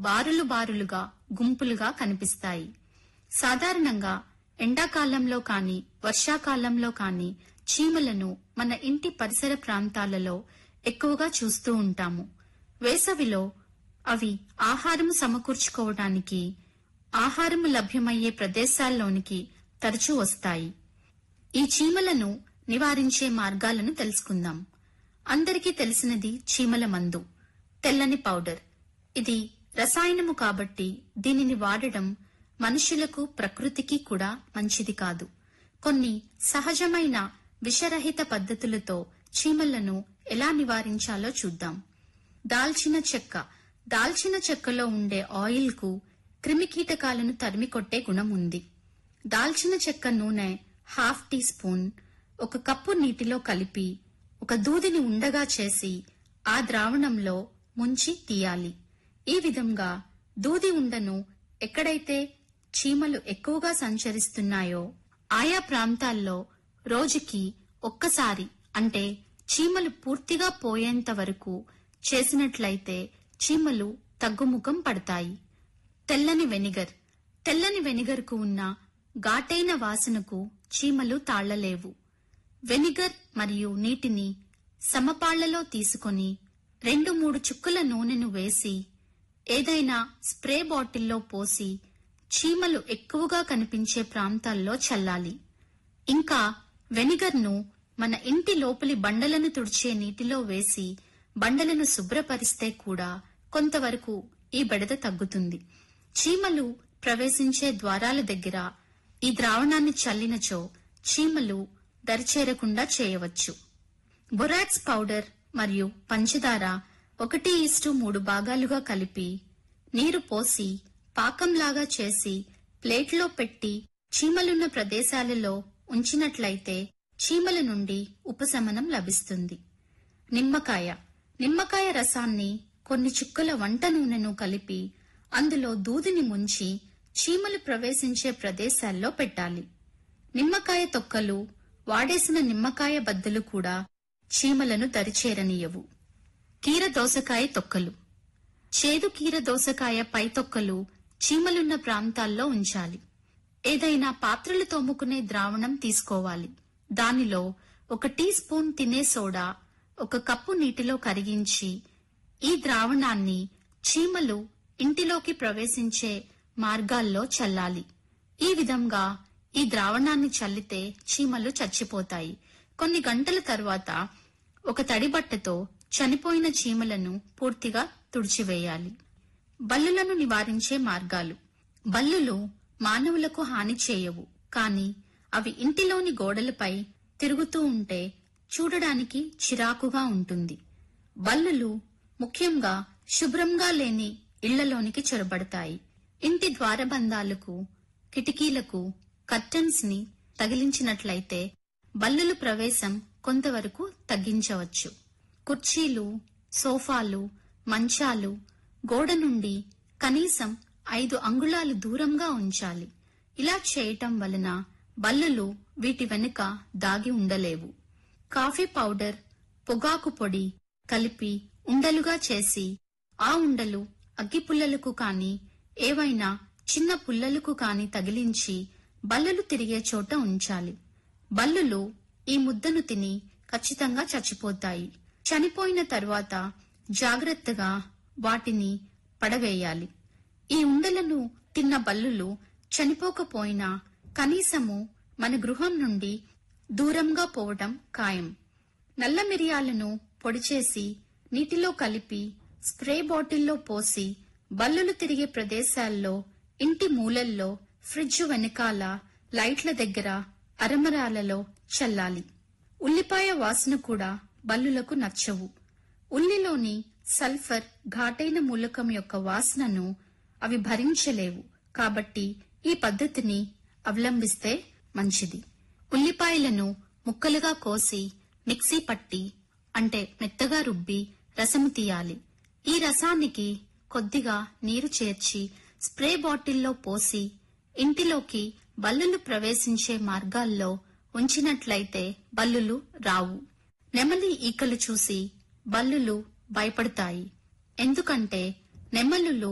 బారులు బారులుగా గుంపులుగా కనిపిస్తాయి సాధారణంగా ఎండాకాలంలో కాని వర్షాకాలంలో కాని చీమలను మన ఇంటి పరిసర ప్రాంతాలలో ఎక్కువగా చూస్తూ ఉంటాము వేసవిలో అవి ఆహారం సమకూర్చుకోవడానికి ఆహారం లభ్యమయ్యే ప్రదేశాల్లోనికి తరచూ వస్తాయి ఈ చీమలను నివారించే మార్గాలను తెలుసుకుందాం అందరికీ తెలిసినది చీమల మందు తెల్లని పౌడర్ ఇది రసాయనము కాబట్టి దీనిని వాడడం మనుషులకు ప్రకృతికి కూడా మంచిది కాదు కొన్ని సహజమైన విషరహిత పద్ధతులతో చీమలను ఎలా నివారించాలో చూద్దాం దాల్చిన చెక్క దాల్చిన చెక్కలో ఉండే ఆయిల్ కు క్రిమికీటకాలను తరిమికొట్టే గుణం ఉంది దాల్చిన చెక్క నూనె హాఫ్ టీ స్పూన్ ఒక కప్పు నీటిలో కలిపి ఒక దూదిని ఉండగా చేసి ఆ ద్రావణంలో ముంచి తీయాలి ఈ విధంగా దూది ఉండను ఎక్కడైతే చీమలు ఎక్కువగా సంచరిస్తున్నాయో ఆయా ప్రాంతాల్లో రోజుకి ఒక్కసారి అంటే చీమలు పూర్తిగా పోయేంత వరకు చేసినట్లయితే చీమలు తగ్గుముఖం పడతాయి తెల్లని వెనిగర్ తెల్లని వెనిగర్కు ఉన్న ఘాటైన వాసనకు చీమలు తాళ్లలేవు వెనిగర్ మరియు నీటిని సమపాళ్లలో తీసుకొని రెండు మూడు చుక్కల నూనెను వేసి ఏదైనా స్ప్రే బాటిల్లో పోసి చీమలు ఎక్కువగా కనిపించే ప్రాంతాల్లో చల్లాలి ఇంకా వెనిగర్ను మన ఇంటి లోపలి బండలను తుడిచే నీటిలో వేసి బండలను శుభ్రపరిస్తే కూడా కొంతవరకు ఈ బెడద తగ్గుతుంది చీమలు ప్రవేశించే ద్వారాల దగ్గర ఈ ద్రావణాన్ని చల్లినచో చీమలు దరిచేరకుండా చేయవచ్చు బొరాక్స్ పౌడర్ మరియు పంచదార ఒకటి ఇస్టు మూడు భాగాలుగా కలిపి నీరు పోసి పాకంలాగా చేసి ప్లేట్లో పెట్టి చీమలున్న ప్రదేశాలలో ఉంచినట్లయితే చీమల నుండి ఉపశమనం లభిస్తుంది నిమ్మకాయ నిమ్మకాయ రసాన్ని కొన్ని చుక్కల వంట నూనెను కలిపి అందులో దూదిని ముంచి చీమలు ప్రవేశించే ప్రదేశాల్లో పెట్టాలి నిమ్మకాయ తొక్కలు వాడేసిన నిమ్మకాయ బద్దలు కూడా చీమలను దరిచేరనీయవు కీర దోసకాయ తొక్కలు చేదు కీర దోసకాయ పై తొక్కలు చీమలున్న ప్రాంతాల్లో ఉంచాలి ఏదైనా పాత్రలు తోముకునే ద్రావణం తీసుకోవాలి దానిలో ఒక టీ స్పూన్ తినే సోడా ఒక కప్పు నీటిలో కరిగించి ఈ ద్రావణాన్ని చీమలు ఇంటిలోకి ప్రవేశించే మార్గాల్లో చల్లాలి ఈ విధంగా ఈ ద్రావణాన్ని చల్లితే చీమలు చచ్చిపోతాయి కొన్ని గంటల తర్వాత ఒక తడి బట్టతో చనిపోయిన చీమలను పూర్తిగా తుడిచివేయాలి బల్లులను నివారించే మార్గాలు బల్లులు మానవులకు హాని చేయవు కాని అవి ఇంటిలోని గోడలపై తిరుగుతూ ఉంటే చూడడానికి చిరాకుగా ఉంటుంది బల్లులు ముఖ్యంగా శుభ్రంగా లేని ఇళ్లలోనికి చొరబడతాయి ఇంటి ద్వారబంధాలకు కిటికీలకు కర్టన్స్ ని తగిలించినట్లయితే బల్లుల ప్రవేశం కొంతవరకు తగ్గించవచ్చు కుర్చీలు సోఫాలు మంచాలు గోడ నుండి కనీసం ఐదు అంగుళాలు దూరంగా ఉంచాలి ఇలా చేయటం వలన బల్లులు వీటి వెనుక దాగి ఉండలేవు కాఫీ పౌడర్ పొగాకు పొడి కలిపి ఉండలుగా చేసి ఆ ఉండలు అగ్గిపుల్లలకు కాని ఏవైనా చిన్న పుల్లలకు కాని తగిలించి బల్లులు తిరిగే చోట ఉంచాలి బల్లులు ఈ ముద్దను తిని ఖచ్చితంగా చచ్చిపోతాయి చనిపోయిన తర్వాత జాగ్రత్తగా వాటిని పడవేయాలి ఈ ఉండలను తిన్న బల్లులు చనిపోకపోయినా కనీసము మన గృహం నుండి దూరంగా పోవటం ఖాయం నల్ల మిరియాలను పొడిచేసి నీటిలో కలిపి స్ప్రే బాటిల్లో పోసి బల్లులు తిరిగే ప్రదేశాల్లో ఇంటి మూలల్లో ఫ్రిడ్జ్ వెనకాల లైట్ల దగ్గర అరమరాలలో చల్లాలి ఉల్లిపాయ వాసన కూడా బల్లులకు నచ్చవు ఉల్లిలోని సల్ఫర్ ఘాటైన మూలకం యొక్క వాసనను అవి భరించలేవు కాబట్టి ఈ పద్ధతిని అవలంబిస్తే మంచిది ఉల్లిపాయలను ముక్కలుగా కోసి మిక్సీ పట్టి అంటే మెత్తగా రుబ్బి రసము తీయాలి ఈ రసానికి కొద్దిగా నీరు చేర్చి స్ప్రే బాటిల్లో పోసి ఇంటిలోకి బల్లులు ప్రవేశించే మార్గాల్లో ఉంచినట్లయితే బల్లులు రావు నెమలి ఈకలు చూసి బల్లులు భయపడతాయి ఎందుకంటే నెమలులు